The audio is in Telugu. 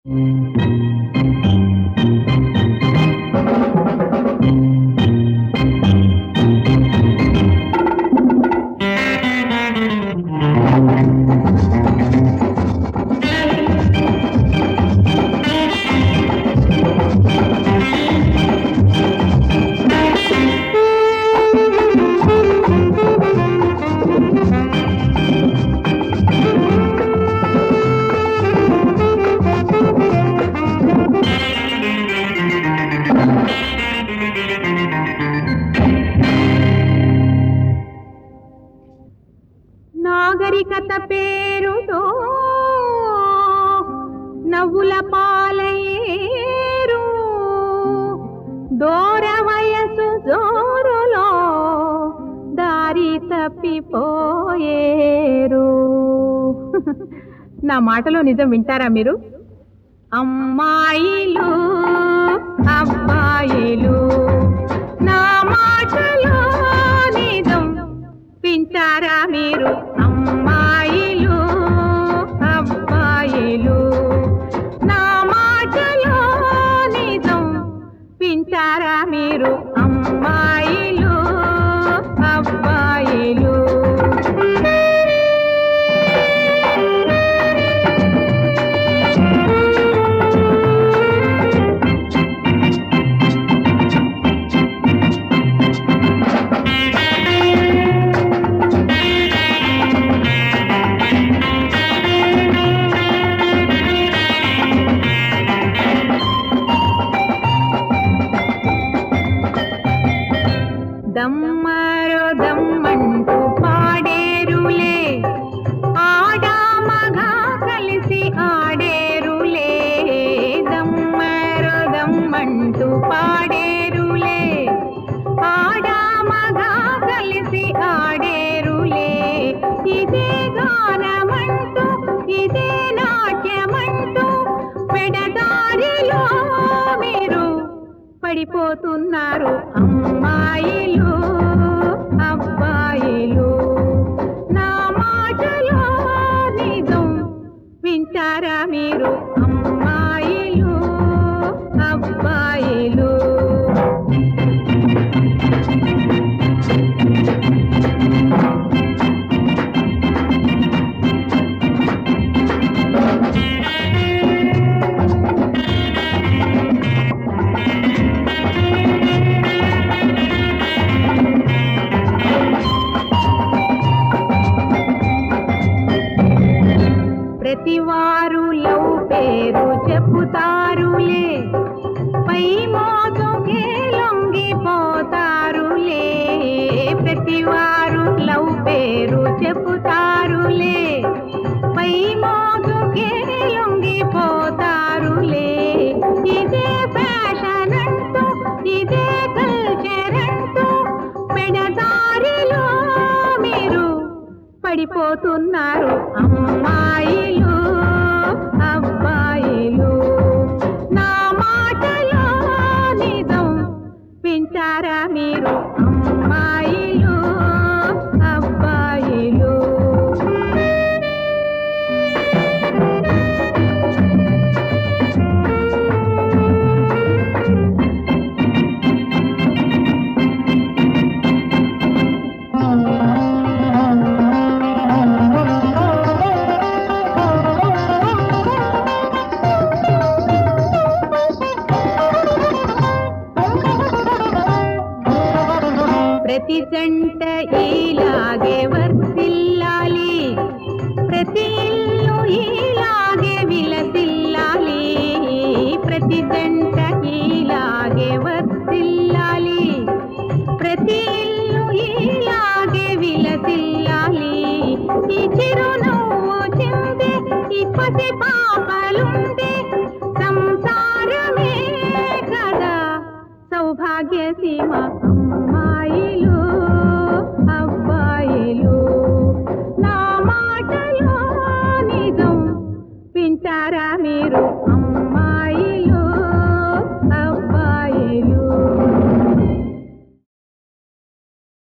నాగరికత పేరుతో నవ్వుల పాలయ్యేరు దూర వయసు జోరులో దారి తప్పిపోయేరు నా మాటలో నిజం వింటారా మీరు అమ్మాయిలు అబ్బాయిలు నా మాటలో నిజం వింటారా మీరు అమ్మాయిలు అబ్బాయిలు నా మాటలో నిజం వింటారా మీరు అమ్మాయిలు అబ్బాయిలు దమ్మరో దమ్మంటూ పాడేరులే ఆడా మగ కలిసి ఆడేరులే దమ్మరో దమ్మంటూ పాడేరులే ఆడా మగ కలిసి ఆడేరులే ఇదే గానమంటూ ఇదే నాట్యమంటూ పెడదారిలో మీరు పడిపోతున్నారు అమ్మాయిలు అబ్బాయిలు నా మాటలో నిజం వింటారా మీరు అమ్మాయిలు అబ్బాయిలు ప్రతివారు లవ్ పేరు చెప్పుతారులే పై మోజుకే లొంగిపోతారులే ప్రతివారు లవ్ పేరు చెప్పుతారులే పై మోజుకే లొంగిపోతారులే ఇదే ఫ్యాషన్ అంటూ ఇదే కల్చర్ అంటూ పెడదారిలో మీరు పడిపోతున్నారు అమ్మా